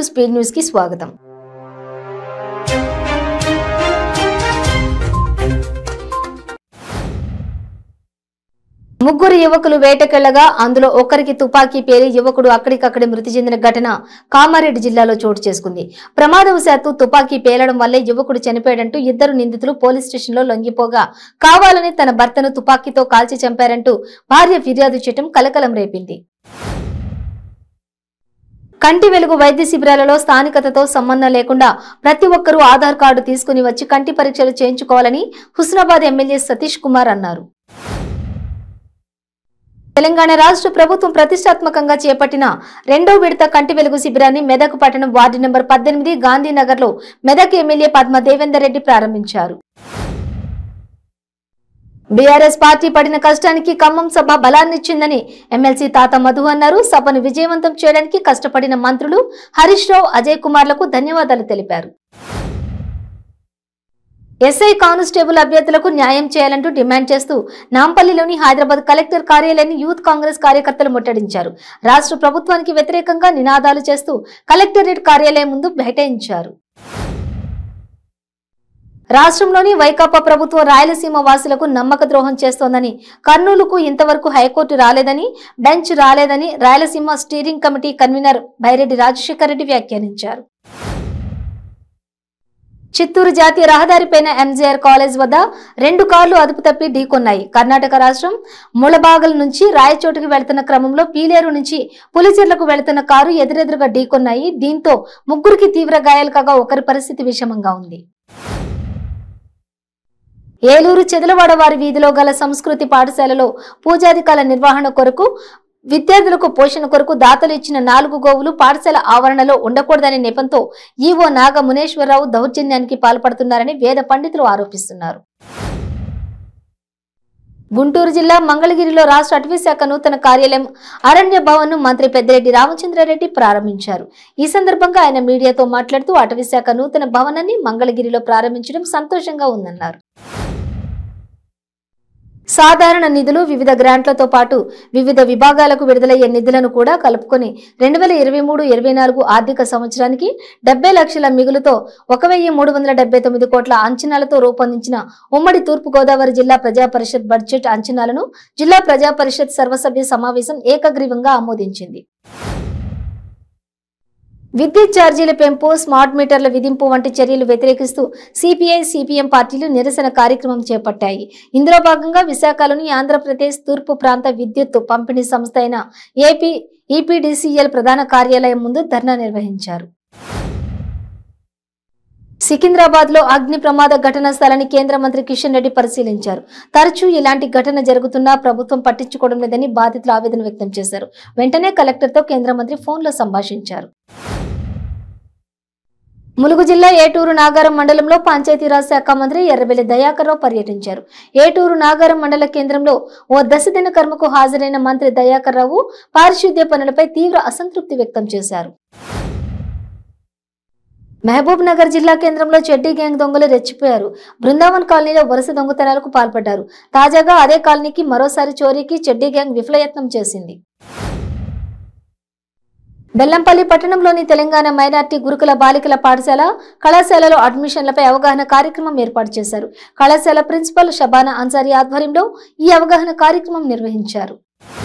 speed news కి స్వాగతం ముగ్గురు యువకులు వేటకెళ్లగా అందులో ఒకరికి తుపాకీ పేలి యువకుడు అక్కడికక్కడే మృతి చెందిన ఘటన కామారెడ్డి జిల్లాలో చోటు చేసుకుంది ప్రమాదవశాత్తు తుపాకీ పేలడం వల్లే యువకుడు చనిపోయాడంటూ ఇద్దరు నిందితులు పోలీస్ స్టేషన్లో లొంగిపోగా కావాలని తన భర్తను తుపాకీతో కాల్చి చంపారంటూ భార్య ఫిర్యాదు చేయటం కలకలం రేపింది కంటి వెలుగు వైద్య శిబిరాలలో స్థానికతతో సంబంధం లేకుండా ప్రతి ఒక్కరూ ఆధార్ కార్డు తీసుకుని వచ్చి కంటి పరీక్షలు చేయించుకోవాలని హుస్నాబాద్ ఎమ్మెల్యే సతీష్ కుమార్ అన్నారు తెలంగాణ రాష్ట్ర ప్రభుత్వం ప్రతిష్టాత్మకంగా చేపట్టిన రెండో విడత కంటి వెలుగు శిబిరాన్ని మెదక్ పట్టణం వార్డు నెంబర్ పద్దెనిమిది గాంధీనగర్ లో మెదక్ ఎమ్మెల్యే పద్మ దేవేందర్ రెడ్డి ప్రారంభించారు బీఆర్ఎస్ పార్టీ పడిన కష్టానికి ఖమ్మం సభ బలాన్నిచ్చిందని ఎమ్మెల్సీ తాత మధు అన్నారు సభను విజయవంతం చేయడానికి కష్టపడిన మంత్రులు హరీష్ రావు అజయ్ కుమార్లకు ధన్యవాదాలు తెలిపారు ఎస్ఐ కానిస్టేబుల్ అభ్యర్థులకు న్యాయం చేయాలంటూ డిమాండ్ చేస్తూ నాంపల్లిలోని హైదరాబాద్ కలెక్టర్ కార్యాలయాన్ని యూత్ కాంగ్రెస్ కార్యకర్తలు ముట్టడించారు రాష్ట్ర ప్రభుత్వానికి వ్యతిరేకంగా నినాదాలు చేస్తూ కలెక్టరేట్ కార్యాలయం ముందు బైఠాయించారు రాష్ట్రంలోని వైకాపా ప్రభుత్వం రాయలసీమ వాసులకు నమ్మక ద్రోహం చేస్తోందని కర్నూలుకు ఇంతవరకు హైకోర్టు రాలేదని బెంచ్ రాలేదని Rayalaseema steering committee convener Byreddy Rajasekhar Reddy వ్యాఖ్యానించారు చిత్తూరు జాతీయ రహదారిపైన ఎంజీఆర్ కాలేజ్ వద్ద రెండు కార్లు అదుపు తప్పి ఢీకొన్నాయి కర్ణాటక రాష్ట్రం ముళబాగల్ నుంచి రాయచోటుకు వెళ్తున్న క్రమంలో పీలేరు నుంచి పులిచెర్లకు వెళ్తున్న కారు ఎదురెదురుగా ఢీకొన్నాయి దీంతో ముగ్గురికి తీవ్ర గాయాలు కాగా ఒకరి పరిస్థితి విషమంగా ఉంది ఏలూరు చెదలవాడ వారి వీధిలో గల సంస్కృతి పాఠశాలలో పూజాధికాల నిర్వహణ కొరకు విద్యార్థులకు పోషణ కొరకు దాతలు ఇచ్చిన నాలుగు గోవులు పాఠశాల ఆవరణలో ఉండకూడదనే నెపంతో ఈవో నాగ మునేశ్వరరావు దౌర్జన్యానికి పాల్పడుతున్నారని వేద పండితులు ఆరోపిస్తున్నారు గుంటూరు జిల్లా మంగళగిరిలో రాష్ట్ర అటవీ శాఖ నూతన కార్యాలయం అరణ్య భవన్ ను మంత్రి పెద్దిరెడ్డి రామచంద్రారెడ్డి ప్రారంభించారు ఈ సందర్భంగా ఆయన మీడియాతో మాట్లాడుతూ అటవీ శాఖ నూతన భవనాన్ని మంగళగిరిలో ప్రారంభించడం సంతోషంగా ఉందన్నారు సాధారణ నిధులు వివిధ గ్రాంట్లతో పాటు వివిధ విభాగాలకు విడుదలయ్యే నిధులను కూడా కలుపుకొని రెండు వేల ఇరవై మూడు ఇరవై నాలుగు ఆర్థిక సంవత్సరానికి డెబ్బై లక్షల మిగులుతో ఒక వెయ్యి మూడు వందల డెబ్బై తొమ్మిది కోట్ల అంచనాలతో రూపొందించిన ఉమ్మడి తూర్పుగోదావరి జిల్లా ప్రజా పరిషత్ బడ్జెట్ అంచనాలను జిల్లా ప్రజా పరిషత్ సర్వసభ్య సమావేశం ఏకగ్రీవంగా ఆమోదించింది విద్యుత్ ఛార్జీల పెంపు స్మార్ట్ మీటర్ల విధింపు వంటి చర్యలు వ్యతిరేకిస్తూ సిపిఐ సిపిఎం పార్టీలు నిరసన కార్యక్రమం చేపట్టాయి ఇందులో భాగంగా విశాఖలోని ఆంధ్రప్రదేశ్ తూర్పు ప్రాంత విద్యుత్ పంపిణీ సంస్థ అయిన ఏపీ ఈపీడీసీఎల్ ప్రధాన కార్యాలయం ముందు ధర్నా నిర్వహించారు సికింద్రాబాద్ లో అగ్ని ప్రమాద ఘటన స్థలాన్ని కేంద్ర మంత్రి కిషన్ రెడ్డి పరిశీలించారు తరచూ ఇలాంటి ఘటన జరుగుతున్నా ప్రభుత్వం పట్టించుకోవడం లేదని బాధితులు ఆవేదన వ్యక్తం చేశారు వెంటనే కలెక్టర్తో కేంద్ర మంత్రి ఫోన్లో సంభాషించారు ములుగు జిల్లా ఏటూరు నాగారం మండలంలో పంచాయతీరాజ్ శాఖ మంత్రి ఎర్రబెల్లి దయాకర్రావు పర్యటించారు ఏటూరు నాగారం మండల కేంద్రంలో ఓ దశదిన కర్మకు హాజరైన మంత్రి దయాకర్రావు పారిశుద్ధ్య పనులపై తీవ్ర అసంతృప్తి వ్యక్తం చేశారు మహబూబ్ నగర్ జిల్లా కేంద్రంలో చెడ్డీ గ్యాంగ్ దొంగలు రెచ్చిపోయారు బృందావన్ కాలనీలో వరుస దొంగతనాలకు పాల్పడ్డారు తాజాగా అదే కాలనీకి మరోసారి చోరీకి చెడ్డీ గ్యాంగ్ విఫలయత్నం చేసింది బెల్లంపల్లి పట్టణంలోని తెలంగాణ మైనార్టీ గురుకుల బాలికల పాఠశాల కళాశాలలో అడ్మిషన్లపై అవగాహన కార్యక్రమం ఏర్పాటు చేశారు కళాశాల ప్రిన్సిపల్ షబానా అన్సారీ ఆధ్వర్యంలో ఈ అవగాహన కార్యక్రమం నిర్వహించారు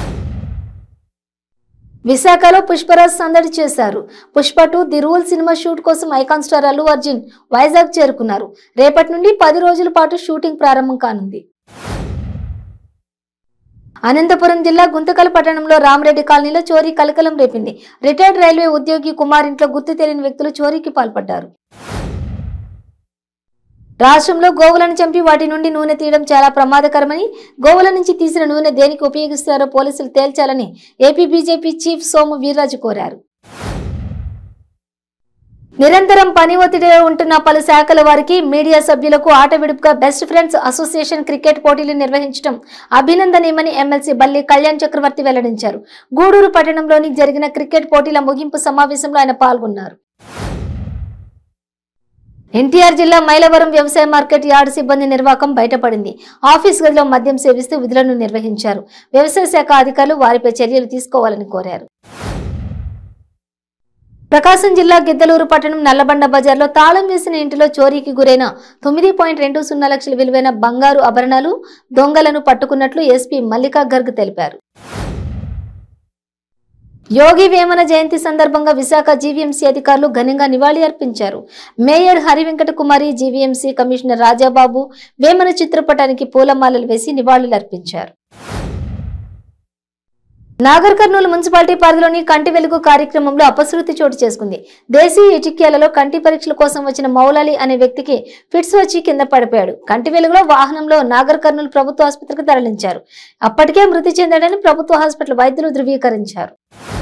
విశాఖలో పుష్పరాజ్ సందడి చేశారు Pushpa two the rule cinema shoot కోసం ఐకాన్ స్టార్ అల్లు అర్జున్ వైజాగ్ చేరుకున్నారు రేపటి నుండి పది రోజుల పాటు షూటింగ్ ప్రారంభం కానుంది అనంతపురం జిల్లా గుంతకల్ పట్టణంలో రామరెడ్డి కాలనీలో చోరీ కలకలం రేపింది రిటైర్డ్ రైల్వే ఉద్యోగి కుమార్ ఇంట్లో గుర్తు తెలియని వ్యక్తులు చోరీకి పాల్పడ్డారు రాష్ట్రంలో గోవులను చంపి వాటి నుండి నూనె తీయడం చాలా ప్రమాదకరమని గోవుల నుంచి తీసిన నూనె దేనికి ఉపయోగిస్తారో పోలీసులు తేల్చాలని AP BJP chief Somu Veerraju కోరారు నిరంతరం పని ఒత్తిడిలో ఉంటున్న పలు శాఖల వారికి మీడియా సభ్యులకు ఆట విడుపుగా బెస్ట్ ఫ్రెండ్స్ అసోసియేషన్ క్రికెట్ పోటీలు నిర్వహించడం అభినందనీయమని ఎమ్మెల్సీ బల్లి కళ్యాణ్ చక్రవర్తి వెల్లడించారు గూడూరు పట్టణంలోని జరిగిన క్రికెట్ పోటీల ముగింపు సమావేశంలో ఆయన పాల్గొన్నారు ఎన్టీఆర్ జిల్లా మైలవరం వ్యవసాయ మార్కెట్ యార్డ్ సిబ్బంది నిర్వాకం బయటపడింది ఆఫీస్ గదిలో మద్యం సేవిస్తూ విధులను నిర్వహించారు వ్యవసాయ శాఖ అధికారులు వారిపై చర్యలు తీసుకోవాలని కోరారు ప్రకాశం జిల్లా గిద్దలూరు పట్టణం నల్లబండ బజార్లో తాళం వేసిన ఇంటిలో చోరీకి గురైన తొమ్మిది పాయింట్ రెండు సున్నా లక్షల విలువైన బంగారు ఆభరణాలు దొంగలను పట్టుకున్నట్లు ఎస్పీ మల్లికా గర్గ్ తెలిపారు యోగి వేమన జయంతి సందర్భంగా విశాఖ జీవీఎంసీ అధికారులు ఘనంగా నివాళి అర్పించారు mayor Harivenkata Kumari GVMC commissioner Rajababu Vemana చిత్రపటానికి పూలమాలలు వేసి నివాళులు అర్పించారు నాగర్ కర్నూలు మున్సిపాలిటీ పరిధిలోని కంటి వెలుగు కార్యక్రమంలో అపశృతి చోటు చేసుకుంది దేశీయ ఇటిక్యాలలో కంటి పరీక్షల కోసం వచ్చిన మౌలాలి అనే వ్యక్తికి ఫిట్స్ వచ్చి కింద పడిపోయాడు కంటి వెలుగులో వాహనంలో నాగర్ కర్నూలు ప్రభుత్వ ఆసుపత్రికి తరలించారు అప్పటికే మృతి చెందాడని ప్రభుత్వ హాస్పిటల్ వైద్యులు ధృవీకరించారు